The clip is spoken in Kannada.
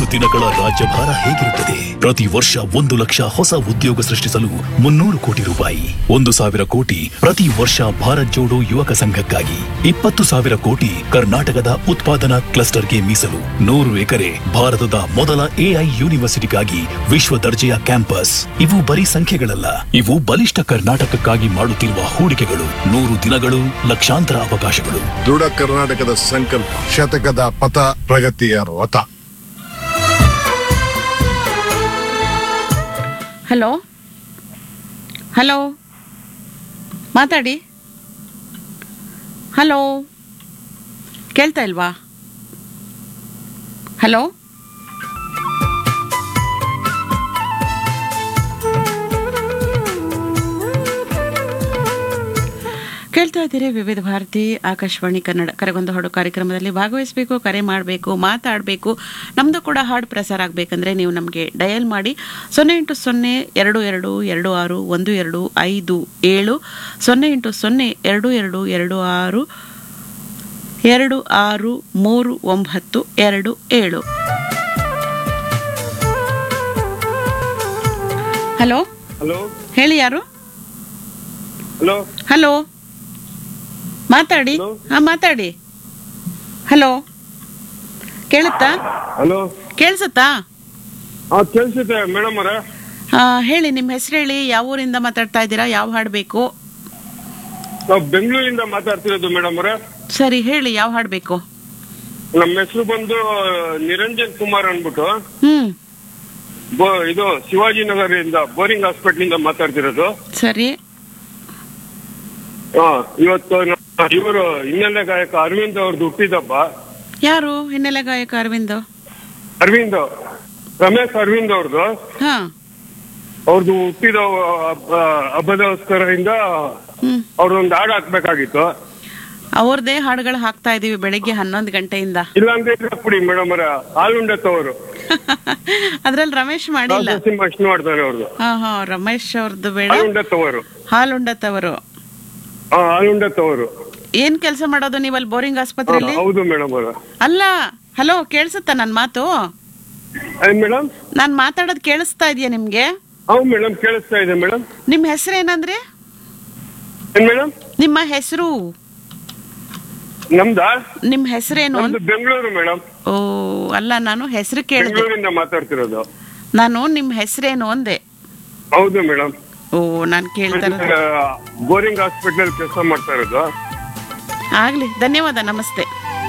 ನೂರು ದಿನಗಳ ರಾಜ್ಯಭಾರ ಹೇಗಿರುತ್ತದೆ ಪ್ರತಿ ವರ್ಷ ಒಂದು ಲಕ್ಷ ಹೊಸ ಉದ್ಯೋಗ ಸೃಷ್ಟಿಸಲು ಮುನ್ನೂರು ಕೋಟಿ ರೂಪಾಯಿ ಒಂದು ಸಾವಿರ ಕೋಟಿ ಪ್ರತಿ ವರ್ಷ ಭಾರತ್ ಜೋಡೋ ಯುವಕ ಸಂಘಕ್ಕಾಗಿ ಇಪ್ಪತ್ತು ಸಾವಿರ ಕೋಟಿ ಕರ್ನಾಟಕದ ಉತ್ಪಾದನಾ ಕ್ಲಸ್ಟರ್ಗೆ ಮೀಸಲು ನೂರು ಎಕರೆ ಭಾರತದ ಮೊದಲ ಎಐ ಯೂನಿವರ್ಸಿಟಿಗಾಗಿ ವಿಶ್ವ ದರ್ಜೆಯ ಕ್ಯಾಂಪಸ್ ಇವು ಬರೀ ಸಂಖ್ಯೆಗಳಲ್ಲ ಇವು ಬಲಿಷ್ಠ ಕರ್ನಾಟಕಕ್ಕಾಗಿ ಮಾಡುತ್ತಿರುವ ಹೂಡಿಕೆಗಳು ನೂರು ದಿನಗಳು ಲಕ್ಷಾಂತರ ಅವಕಾಶಗಳು ದೃಢ ಕರ್ನಾಟಕದ ಸಂಕಲ್ಪ ಶತಕದ ಪಥ ಪ್ರಗತಿಯ ರಥ ಹಲೋ ಹಲೋ ಮಾತಾಡಿ ಹಲೋ ಕೇಳ್ತಾ ಇಲ್ವಾ ಹಲೋ ಕೇಳ್ತಾ ಇದ್ದೀರಿ ವಿವಿಧ ಭಾರತಿ ಆಕಾಶವಾಣಿ ಕನ್ನಡ ಕರೆಗೊಂದು ಹಾಡು ಕಾರ್ಯಕ್ರಮದಲ್ಲಿ ಭಾಗವಹಿಸಬೇಕು ಕರೆ ಮಾಡಬೇಕು ಮಾತಾಡಬೇಕು ನಮ್ಮದು ಕೂಡ ಹಾಡು ಪ್ರಸಾರ ಆಗಬೇಕಂದ್ರೆ ನೀವು ನಮಗೆ ಡಯಲ್ ಮಾಡಿ ಸೊನ್ನೆ ಇಂಟು ಸೊನ್ನೆ ಎರಡು ಎರಡು ಎರಡು ಆರು ಒಂದು ಎರಡು ಐದು ಏಳು ಸೊನ್ನೆ ಇಂಟು ಸೊನ್ನೆ ಎರಡು ಎರಡು ಎರಡು ಆರು ಎರಡು ಆರು ಮೂರು ಒಂಬತ್ತು ಎರಡು ಏಳು ಹಲೋ ಹಲೋ ಹೇಳಿ ಯಾರು ಹಲೋ ಹಲೋ ಮಾತಾಡಿ Hello? ಹಾ ಮಾತಾಡಿ ಹಲೋ ಕೇಳುತ್ತಾ ಹಲೋ ಕೇಳಿಸುತ್ತಾ ಹಾ ಕೇಳಿಸುತ್ತೆ ಮೇಡಮ್ ಅವರೇ ಹಾ ಹೇಳಿ ನಿಮ್ಮ ಹೆಸರು ಹೇಳಿ ಯಾವ ಊರಿಂದ ಮಾತಾಡ್ತಾ ಇದ್ದೀರಾ ಯಾವ ಹಾಡು ಬೇಕು ನಾವು ಬೆಂಗಳೂರಿಂದ ಮಾತಾಡ್ತಿರೋದು ಮೇಡಮ್ ಅವರೇ ಸರಿ ಹೇಳಿ ಯಾವ ಹಾಡು ಬೇಕು ನಮ್ಮ ಹೆಸರು ಬಂದು ನಿರಂಜನ್ ಕುಮಾರ್ ಅನ್ಬಿಟ್ಟು ಹ್ಮ್ ಬೋ- ಇದು ಶಿವಾಜಿನಗರದಿಂದ ಬೋರಿಂಗ್ ಹಾಸ್ಪಿಟ್ಲಿಂದ ಮಾತಾಡ್ತಿರೋದು ಸರಿ ಹಾ ಇವತ್ತು ಇವರು ಹಿನ್ನೆಲೆ ಗಾಯಕ ಅರವಿಂದ್ ಅವ್ರದ್ದು ಹುಟ್ಟಿದಬ್ಬ ಯಾರು ಹಿನ್ನೆಲೆ ಗಾಯಕ ಅರವಿಂದ್ ಅರವಿಂದ್ ರಮೇಶ್ ಅರವಿಂದ್ ಅವ್ರದ್ದು ಹಾ ಅವ್ರದ್ದು ಹುಟ್ಟಿದ ಹಬ್ಬ- ಹಬ್ಬದೋಸ್ಕರದಿಂದ ಹ್ಮ್ ಅವ್ರದೊಂದು ಹಾಡು ಹಾಕ್ಬೇಕಾಗಿತ್ತು ಅವ್ರದೇ ಹಾಡುಗಳು ಹಾಕ್ತಾ ಇದೀವಿ ಬೆಳಿಗ್ಗೆ ಹನ್ನೊಂದು ಗಂಟೆಯಿಂದ ಇಲ್ಲಾಂದ್ರೆ ಇದ್ರಾಕ್ಬಿಡಿ ಮೇಡಮ್ ಅವರ ಹಾಲುಂಡತ್ತವರು ಅದ್ರಲ್ಲಿ ರಮೇಶ್ ಮಾಡಿಲ್ಲ ಸಿಂಹ ಅಷ್ಟು ಮಾಡ್ತಾರೆ ಅವ್ರದ್ದು ಹಾ ಹಾ ರಮೇಶ್ ಅವ್ರದ್ದು ಬೇಡ ಹಾಲುಂಡತ್ತವರು ಹಾಲುಂಡತ್ತವರು ಹಾ ಹಾಲುಂಡತ್ತವರು ಏನ್ ಕೆಲಸ ಮಾಡೋದು ನೀವು ಅಲ್ಲಿ ಬೋರಿಂಗ್ ಆಸ್ಪತ್ರೆಯಲ್ಲಿ ಹೌದು ಮೇಡಮ್ ಅವರ ಅಲ್ಲ ಹಲೋ ಕೇಳಿಸುತ್ತಾ ನನ್ನ ಮಾತು ಮೇಡಮ್ ನಾನು ಮಾತಾಡೋದು ಕೇಳಿಸ್ತಾ ಇದೆಯಾ ನಿಮ್ಗೆ ಹೌದು ಮೇಡಮ್ ಕೇಳಿಸ್ತಾ ಇದೆ ಮೇಡಮ್ ನಿಮ್ಮ ಹೆಸರು ಏನಂದ್ರೆ ಏನ್ ಮೇಡಮ್ ನಿಮ್ಮ ಹೆಸರು ನಮ್ದಾ ನಿಮ್ಮ ಹೆಸರೇನು ನಮ್ದು ಬೆಂಗಳೂರು ಮೇಡಮ್ ಓ ಅಲ್ಲ ನಾನು ಹೆಸರು ಕೇಳಿದೆ ಬೆಂಗಳೂರಿಂದ ಮಾತಾಡ್ತಿರೋದು ನಾನು ನಿಮ್ಮ ಹೆಸರೇನು ಅಂದೆ ಹೌದು ಮೇಡಮ್ ಓ ನಾನು ಕೇಳ್ತಾ ಇರೋದು ಬೋರಿಂಗ್ ಹಾಸ್ಪಿಟಲ್ ಕೆಲಸ ಮಾಡ್ತಾ ಇರೋದು ಆಗ್ಲಿ ಧನ್ಯವಾದ ನಮಸ್ತೆ